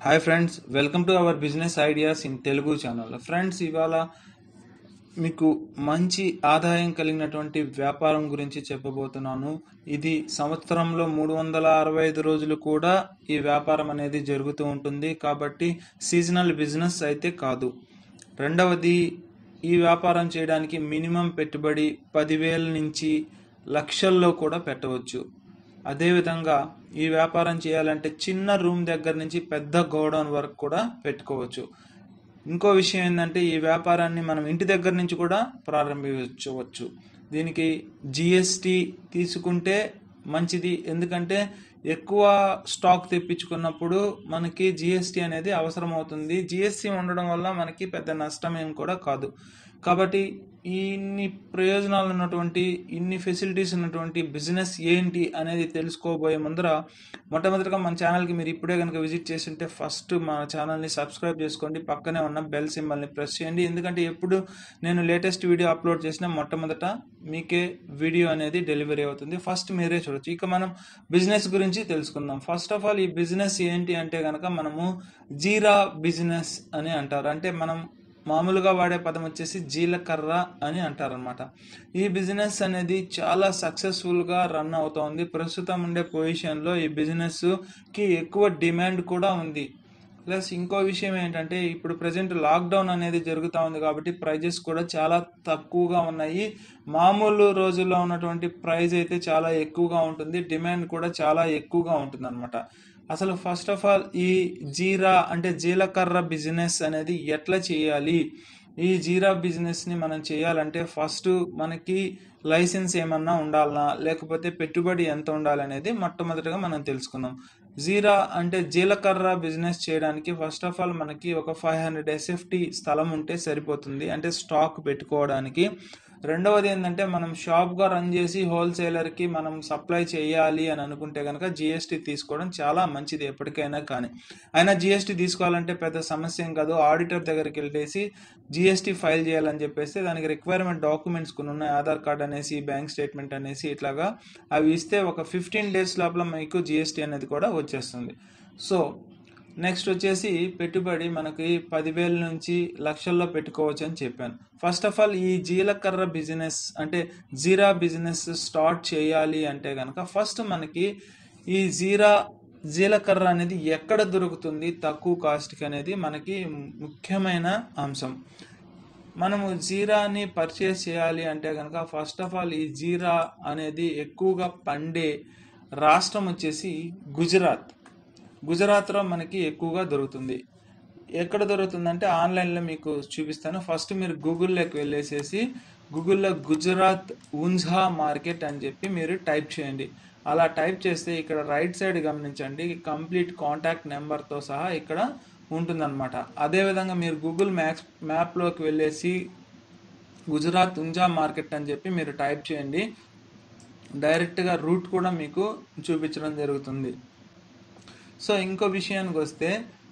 hi friends welcome to our business ideas in Telugu channel friends ఇవాళ మీకు మంచి ఆదాయం కలిగినటువంటి వ్యాపారం గురించి చెప్పబోతున్నాను ఇది సంవత్సరంలో మూడు వందల అరవై ఐదు రోజులు కూడా ఈ వ్యాపారం అనేది జరుగుతూ ఉంటుంది కాబట్టి సీజనల్ బిజినెస్ అయితే కాదు రెండవది ఈ వ్యాపారం చేయడానికి మినిమం పెట్టుబడి పదివేల నుంచి లక్షల్లో కూడా పెట్టవచ్చు అదేవిధంగా ఈ వ్యాపారం చేయాలంటే చిన్న రూమ్ దగ్గర నుంచి పెద్ద గోడౌన్ వరకు కూడా పెట్టుకోవచ్చు ఇంకో విషయం ఏంటంటే ఈ వ్యాపారాన్ని మనం ఇంటి దగ్గర నుంచి కూడా ప్రారంభించవచ్చు దీనికి జిఎస్టి తీసుకుంటే మంచిది ఎందుకంటే ఎక్కువ స్టాక్ తెప్పించుకున్నప్పుడు మనకి జిఎస్టి అనేది అవసరం అవుతుంది జిఎస్టి ఉండడం వల్ల మనకి పెద్ద నష్టం ఏం కూడా కాదు కాబట్టి ఇన్ని ప్రయోజనాలు ఉన్నటువంటి ఇన్ని ఫెసిలిటీస్ ఉన్నటువంటి బిజినెస్ ఏంటి అనేది తెలుసుకోబోయే ముందర మొట్టమొదటిగా మన ఛానల్కి మీరు ఇప్పుడే కనుక విజిట్ చేస్తుంటే ఫస్ట్ మన ఛానల్ని సబ్స్క్రైబ్ చేసుకోండి పక్కనే ఉన్న బెల్ సింబల్ని ప్రెస్ చేయండి ఎందుకంటే ఎప్పుడు నేను లేటెస్ట్ వీడియో అప్లోడ్ చేసిన మొట్టమొదట మీకే వీడియో అనేది డెలివరీ అవుతుంది ఫస్ట్ మీరే చూడొచ్చు ఇక మనం బిజినెస్ గురించి తెలుసుకుందాం ఫస్ట్ ఆఫ్ ఆల్ ఈ బిజినెస్ ఏంటి అంటే కనుక మనము జీరా బిజినెస్ అని అంటారు అంటే మనం మామూలుగా వాడే పదం వచ్చేసి జీలకర్ర అని అంటారనమాట ఈ బిజినెస్ అనేది చాలా సక్సెస్ఫుల్గా రన్ అవుతోంది ప్రస్తుతం ఉండే పొజిషన్లో ఈ బిజినెస్కి ఎక్కువ డిమాండ్ కూడా ఉంది ప్లస్ ఇంకో విషయం ఏంటంటే ఇప్పుడు ప్రజెంట్ లాక్డౌన్ అనేది జరుగుతూ ఉంది కాబట్టి ప్రైజెస్ కూడా చాలా తక్కువగా ఉన్నాయి మామూలు రోజుల్లో ఉన్నటువంటి ప్రైస్ అయితే చాలా ఎక్కువగా ఉంటుంది డిమాండ్ కూడా చాలా ఎక్కువగా ఉంటుంది అనమాట అసలు ఫస్ట్ ఆఫ్ ఆల్ ఈ జీరా అంటే జీలకర్ర బిజినెస్ అనేది ఎట్లా చేయాలి ఈ జీరా బిజినెస్ని మనం చేయాలంటే ఫస్ట్ మనకి లైసెన్స్ ఏమన్నా ఉండాలనా లేకపోతే పెట్టుబడి ఎంత ఉండాలనేది మొట్టమొదటిగా మనం తెలుసుకుందాం జీరా అంటే జీలకర్ర బిజినెస్ చేయడానికి ఫస్ట్ ఆఫ్ ఆల్ మనకి ఒక ఫైవ్ హండ్రెడ్ ఎస్ఎఫ్టీ స్థలం ఉంటే సరిపోతుంది అంటే స్టాక్ పెట్టుకోవడానికి రెండవది ఏంటంటే మనం షాప్గా రన్ చేసి హోల్సేలర్కి మనం సప్లై చేయాలి అని అనుకుంటే కనుక జిఎస్టీ తీసుకోవడం చాలా మంచిది ఎప్పటికైనా కానీ అయినా జిఎస్టీ తీసుకోవాలంటే పెద్ద సమస్య ఏం కాదు ఆడిటర్ దగ్గరికి వెళ్ళేసి జిఎస్టీ ఫైల్ చేయాలని చెప్పేసి దానికి రిక్వైర్మెంట్ డాక్యుమెంట్స్ కొన్ని ఉన్నాయి ఆధార్ కార్డ్ అనేసి బ్యాంక్ స్టేట్మెంట్ అనేసి ఇట్లాగా అవి ఇస్తే ఒక ఫిఫ్టీన్ డేస్ లోపల మీకు జిఎస్టీ అనేది కూడా వచ్చేస్తుంది సో నెక్స్ట్ వచ్చేసి పెట్టుబడి మనకి పదివేల నుంచి లక్షల్లో పెట్టుకోవచ్చు అని చెప్పాను ఫస్ట్ ఆఫ్ ఆల్ ఈ జీలకర్ర బిజినెస్ అంటే జీరా బిజినెస్ స్టార్ట్ చేయాలి అంటే కనుక ఫస్ట్ మనకి ఈ జీరా జీలకర్ర అనేది ఎక్కడ దొరుకుతుంది తక్కువ కాస్ట్కి అనేది మనకి ముఖ్యమైన అంశం మనము జీరాని పర్చేస్ చేయాలి అంటే కనుక ఫస్ట్ ఆఫ్ ఆల్ ఈ జీరా అనేది ఎక్కువగా పండే రాష్ట్రం వచ్చేసి గుజరాత్ గుజరాత్లో మనకి ఎక్కువగా దొరుకుతుంది ఎక్కడ దొరుకుతుందంటే ఆన్లైన్లో మీకు చూపిస్తాను ఫస్ట్ మీరు గూగుల్లోకి వెళ్ళేసేసి గూగుల్లో గుజరాత్ ఉంఝా మార్కెట్ అని చెప్పి మీరు టైప్ చేయండి అలా టైప్ చేస్తే ఇక్కడ రైట్ సైడ్ గమనించండి కంప్లీట్ కాంటాక్ట్ నెంబర్తో సహా ఇక్కడ ఉంటుందన్నమాట అదేవిధంగా మీరు గూగుల్ మ్యాప్స్ మ్యాప్లోకి వెళ్ళేసి గుజరాత్ ఉంజా మార్కెట్ అని చెప్పి మీరు టైప్ చేయండి డైరెక్ట్గా రూట్ కూడా మీకు చూపించడం జరుగుతుంది సో ఇంకో విషయానికి వస్తే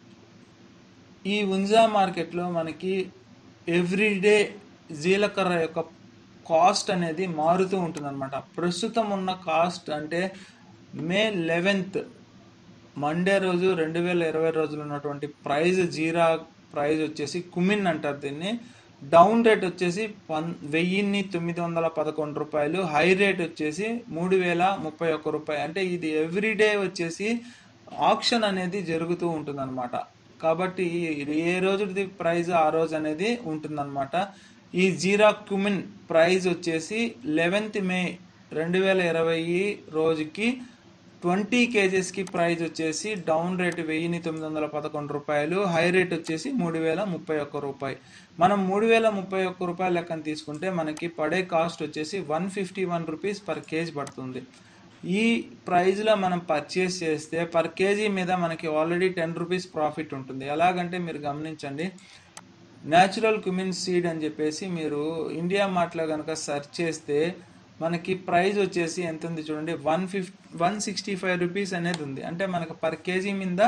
ఈ ఉంజా మార్కెట్లో మనకి ఎవ్రీడే జీలకర్ర యొక్క కాస్ట్ అనేది మారుతూ ఉంటుందన్నమాట ప్రస్తుతం ఉన్న కాస్ట్ అంటే మే లెవెన్త్ మండే రోజు రెండు వేల ఇరవై రోజులు ఉన్నటువంటి ప్రైజ్ జీరా ప్రైజ్ వచ్చేసి కుమిన్ అంటారు దీన్ని డౌన్ రేట్ వచ్చేసి పన్ వెయ్యిన్ని తొమ్మిది వందల పదకొండు రూపాయలు హై రేట్ వచ్చేసి మూడు వేల ముప్పై ఒక్క రూపాయలు అంటే ఇది ఎవ్రీడే వచ్చేసి ఆప్షన్ అనేది జరుగుతూ ఉంటుందన్నమాట కాబట్టి ఏ రోజుది ప్రైజ్ ఆ రోజు అనేది ఉంటుందన్నమాట ఈ జీరా క్యుమిన్ ప్రైజ్ వచ్చేసి లెవెన్త్ మే రెండు వేల ఇరవై రోజుకి ట్వంటీ కేజెస్కి ప్రైజ్ వచ్చేసి డౌన్ రేట్ వెయ్యిని తొమ్మిది వందల పదకొండు రూపాయలు హై రేట్ వచ్చేసి మూడు వేల ముప్పై ఒక్క రూపాయి మనం మూడు వేల ముప్పై ఒక్క రూపాయల లెక్కన తీసుకుంటే మనకి పడే కాస్ట్ వచ్చేసి one fifty one rupees per KG పడుతుంది ఈ ప్రైజ్లో మనం పర్చేస్ చేస్తే పర్ కేజీ మీద మనకి ఆల్రెడీ టెన్ రూపీస్ ప్రాఫిట్ ఉంటుంది ఎలాగంటే మీరు గమనించండి న్యాచురల్ క్యుమిన్ సీడ్ అని చెప్పేసి మీరు ఇండియా మార్ట్లో కనుక సెర్చ్ చేస్తే మనకి ప్రైస్ వచ్చేసి ఎంత ఉంది చూడండి వన్ ఫిఫ్ వన్ సిక్స్టీ ఫైవ్ రూపీస్ అనేది ఉంది అంటే మనకు పర్ కేజీ మీద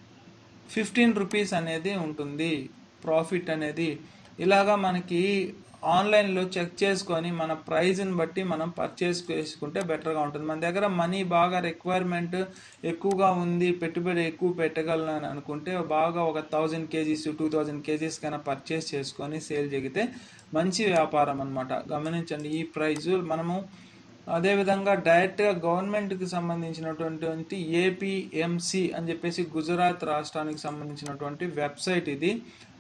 ఫిఫ్టీన్ రూపీస్ అనేది ఉంటుంది ప్రాఫిట్ అనేది ఇలాగా మనకి ఆన్లైన్లో చెక్ చేసుకొని మన ప్రైజ్ని బట్టి మనం పర్చేస్ చేసుకుంటే బెటర్గా ఉంటుంది మన దగ్గర మనీ బాగా రిక్వైర్మెంట్ ఎక్కువగా ఉంది పెట్టుబడి ఎక్కువ పెట్టగలను అని అనుకుంటే బాగా ఒక thousand KGs two thousand KGs కన్నా పర్చేస్ చేసుకొని సేల్ జరిగితే మంచి వ్యాపారం అనమాట గమనించండి ఈ ప్రైజు మనము అదేవిధంగా డైరెక్ట్గా గవర్నమెంట్కి సంబంధించినటువంటి ఏపీఎంసి అని చెప్పేసి గుజరాత్ రాష్ట్రానికి సంబంధించినటువంటి వెబ్సైట్ ఇది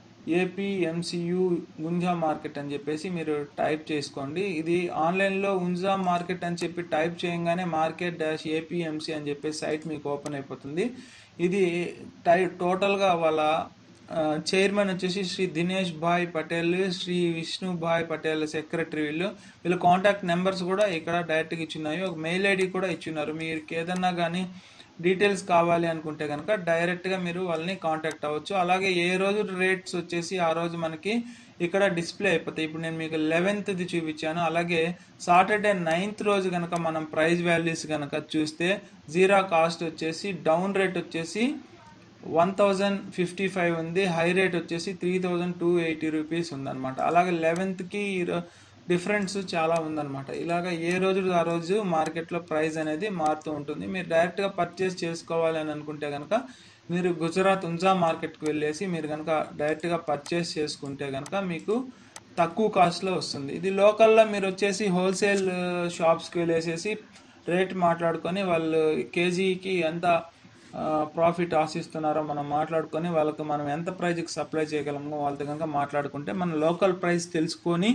ఏపీఎంసియు గుంజా మార్కెట్ అని చెప్పేసి మీరు టైప్ చేసుకోండి ఇది ఆన్లైన్లో ఉంజా మార్కెట్ అని చెప్పి టైప్ చేయగానే మార్కెట్ డాష్ ఏపీఎంసి అని చెప్పేసి సైట్ మీకు ఓపెన్ అయిపోతుంది ఇది టై టోటల్గా వాళ్ళ చైర్మన్ వచ్చేసి శ్రీ దినేష్ భాయ్ పటేల్ శ్రీ విష్ణు భాయ్ పటేల్ సెక్రటరీ వీళ్ళు వీళ్ళ కాంటాక్ట్ నెంబర్స్ కూడా ఇక్కడ డైరెక్ట్గా ఇచ్చున్నాయి ఒక మెయిల్ ఐడి కూడా ఇచ్చున్నారు మీరు ఏదన్నా కానీ డీటెయిల్స్ కావాలి అనుకుంటే కనుక డైరెక్ట్గా మీరు వాళ్ళని కాంటాక్ట్ అవ్వచ్చు అలాగే ఏ రోజు రేట్స్ వచ్చేసి ఆ రోజు మనకి ఇక్కడ డిస్ప్లే అయిపోతాయి ఇప్పుడు నేను మీకు లెవెన్త్ది చూపించాను అలాగే సాటర్డే నైన్త్ రోజు కనుక మనం ప్రైస్ వాల్యూస్ కనుక చూస్తే జీరా కాస్ట్ వచ్చేసి డౌన్ రేట్ వచ్చేసి వన్ థౌజండ్ ఫిఫ్టీ ఫైవ్ ఉంది హై రేట్ వచ్చేసి three thousand two eighty rupees ఉందన్నమాట అలాగే లెవెన్త్కి డిఫరెన్స్ చాలా ఉందన్నమాట ఇలాగ ఏ రోజు ఆ రోజు మార్కెట్లో ప్రైస్ అనేది మారుతూ ఉంటుంది మీరు డైరెక్ట్గా పర్చేస్ చేసుకోవాలి అని అనుకుంటే కనుక మీరు గుజరాత్ ఉంజా మార్కెట్కి వెళ్ళేసి మీరు కనుక డైరెక్ట్గా పర్చేస్ చేసుకుంటే కనుక మీకు తక్కువ కాస్ట్లో వస్తుంది ఇది లోకల్లో మీరు వచ్చేసి హోల్సేల్ షాప్స్కి వెళ్ళేసేసి రేట్ మాట్లాడుకొని వాళ్ళు కేజీకి ఎంత ప్రాఫిట్ ఆశిస్తున్నారో మనం మాట్లాడుకొని వాళ్ళకి మనం ఎంత ప్రైజ్కి సప్లై చేయగలమో వాళ్ళతో కనుక మాట్లాడుకుంటే మన లోకల్ ప్రైస్ తెలుసుకొని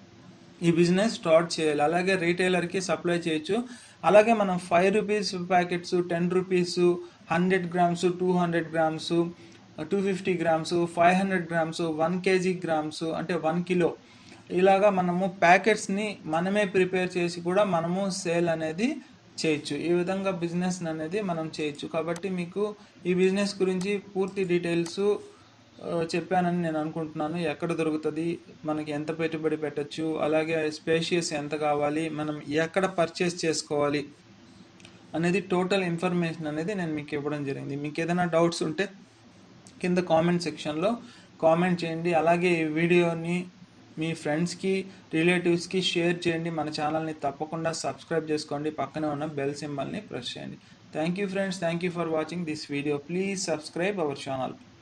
ఈ బిజినెస్ స్టార్ట్ చేయాలి అలాగే రీటైలర్కి సప్లై చేయొచ్చు అలాగే మనం five rupees packets ten rupees hundred grams two hundred grams two fifty grams five hundred grams one KG grams అంటే వన్ కిలో ఇలాగా మనము ప్యాకెట్స్ని మనమే ప్రిపేర్ చేసి కూడా మనము సేల్ అనేది చేయొచ్చు ఈ విధంగా బిజినెస్ అనేది మనం చేయొచ్చు కాబట్టి మీకు ఈ బిజినెస్ గురించి పూర్తి డీటెయిల్స్ చెప్పానని నేను అనుకుంటున్నాను ఎక్కడ దొరుకుతుంది మనకి ఎంత పెట్టుబడి పెట్టచ్చు అలాగే స్పేషియస్ ఎంత కావాలి మనం ఎక్కడ పర్చేస్ చేసుకోవాలి అనేది టోటల్ ఇన్ఫర్మేషన్ అనేది నేను మీకు ఇవ్వడం జరిగింది మీకు ఏదైనా డౌట్స్ ఉంటే కింద కామెంట్ సెక్షన్లో కామెంట్ చేయండి అలాగే ఈ వీడియోని మీ ఫ్రెండ్స్కి రిలేటివ్స్కి షేర్ చేయండి మన ఛానల్ని తప్పకుండా సబ్స్క్రైబ్ చేసుకోండి పక్కనే ఉన్న బెల్ సింబల్ని ప్రెస్ చేయండి thank you friends thank you for watching this video please subscribe our channel